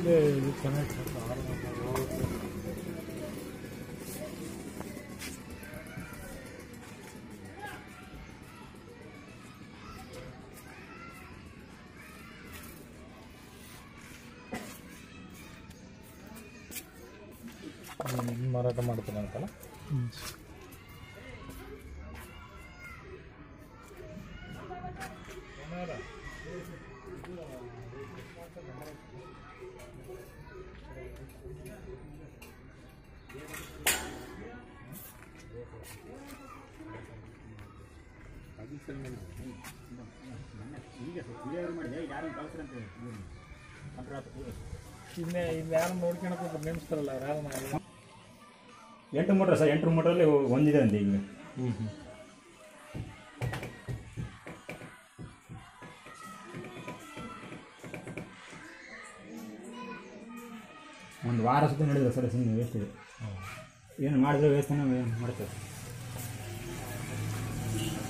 ಇಲ್ಲೇ ಇದು ಚೆನ್ನಾಗಿ ಹೋಗುತ್ತೆ ಹ್ಮ್, ಮಾರಾಟ ಮಾಡ್ತೀನಿ ಅಂತಲ್ಲ ಇನ್ನೇ ಇಲ್ಲಿ ಯಾರು ನೋಡ್ಕೊಳಕ್ಕೆ ನೇಮಿಸ್ತಾರಲ್ಲ ಅವ್ರು ಯಾರು ಮಾಡಲ್ಲ ಎಂಟು ಮೋಟ್ರ್ ಸರ್ ಎಂಟು ಮೋಟ್ರಲ್ಲಿ ಒಂದಿದೆ ಅಂತೆ ಈಗ ಹ್ಞೂ ಹ್ಞೂ ಒಂದು ವಾರ ಸುತ್ತ ನಡೆದಿದೆ ಸರ್ ಸುಮ್ಮನೆ ವೇಸ್ಟ್ ಇದೆ ಏನು ಮಾಡಿದ್ರೆ ವೇಸ್ಟ್ ಮಾಡ್ತೇವೆ